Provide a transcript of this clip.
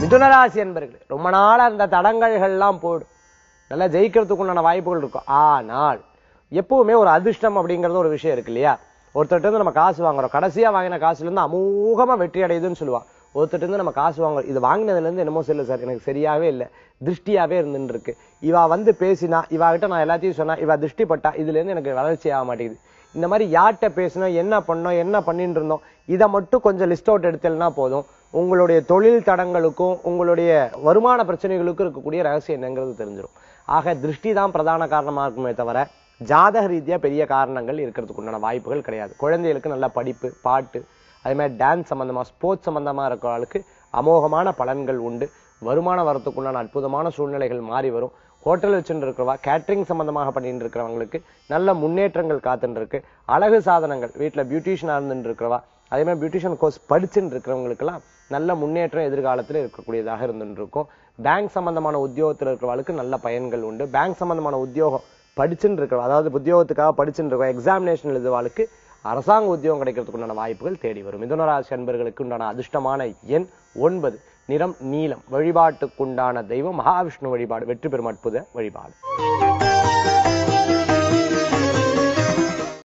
மிதுனராசி என்பர்கள் ரொம்ப நாளா அந்த தடங்கல்கள்லாம் போடும் நல்லா ஜெயிக்கிறதுக்கு உண்டான வாய்ப்புகள் இருக்கும் ஆனால் எப்பவுமே ஒரு அதிர்ஷ்டம் அப்படிங்கறது ஒரு விஷயம் இருக்கு இல்லையா ஒருத்தர்ட்ட இருந்து நம்ம காசு வாங்குறோம் கடைசியா வாங்கின காசுல இருந்து அமோகமா வெற்றி அடையுதுன்னு சொல்லுவா ஒருத்தர்ட்ட இருந்து நம்ம காசு வாங்குறோம் இது வாங்கினதுல இருந்து என்னமோ சரியில்லை சார் எனக்கு சரியாவே இல்லை திருஷ்டியாவே இருந்துட்டு இருக்கு இவா வந்து பேசினா இவா கிட்ட நான் எல்லாத்தையும் சொன்னா இவா திருஷ்டி பட்டா இதுல இருந்து எனக்கு வளர்ச்சி ஆக மாட்டேங்குது இந்த மாதிரி யார்கிட்ட பேசணும் என்ன பண்ணோம் என்ன பண்ணிட்டு இருந்தோம் இதை மட்டும் கொஞ்சம் லிஸ்ட் அவுட் எடுத்தேன்னா போதும் உங்களுடைய தொழில் தடங்களுக்கும் உங்களுடைய வருமான பிரச்சனைகளுக்கும் இருக்கக்கூடிய ரகசியம் என்னங்கிறது தெரிஞ்சிடும் ஆக திருஷ்டி தான் பிரதான காரணமா இருக்குமே தவிர ஜாதக ரீதியா பெரிய காரணங்கள் இருக்கிறதுக்கு உண்டான வாய்ப்புகள் கிடையாது குழந்தைகளுக்கு நல்ல படிப்பு பாட்டு அதே மாதிரி டான்ஸ் சம்பந்தமா ஸ்போர்ட்ஸ் சம்பந்தமா இருக்கிறவங்களுக்கு அமோகமான பலன்கள் உண்டு வருமானம் வரத்துக்கு உண்டான அற்புதமான சூழ்நிலைகள் மாறி வரும் ஹோட்டல் வச்சுட்டு இருக்கிறவா கேட்டரிங் சம்பந்தமாக பண்ணிட்டு இருக்கிறவங்களுக்கு நல்ல முன்னேற்றங்கள் காத்துட்டு இருக்கு அழகு சாதனங்கள் வீட்டுல பியூட்டிஷியனா இருந்துட்டு இருக்கிறவா அதே மாதிரி பியூட்டிஷியன் கோர்ஸ் படிச்சுட்டு இருக்கிறவங்களுக்கெல்லாம் நல்ல முன்னேற்றம் எதிர்காலத்துல இருக்கக்கூடியதாக இருந்துட்டு இருக்கும் பேங்க் சம்பந்தமான உத்தியோகத்துல இருக்கிறவங்களுக்கு நல்ல பயன்கள் உண்டு பேங்க் சம்பந்தமான உத்தியோகம் படிச்சுட்டு இருக்கிற அதாவது உத்தியோகத்துக்காக படிச்சுட்டு இருக்கோம் எக்ஸாமினேஷன் எழுதுவாளுக்கு அரசாங்க உத்தியோகம் கிடைக்கிறதுக்கு உண்டான வாய்ப்புகள் தேடி வரும் மிதுனராசி அன்பர்களுக்கு உண்டான அதிர்ஷ்டமான எண் ஒன்பது நிறம் நீலம் வழிபாட்டுக்குண்டான தெய்வம் மகாவிஷ்ணு வழிபாடு வெற்றி பெறும் அற்புத வழிபாடு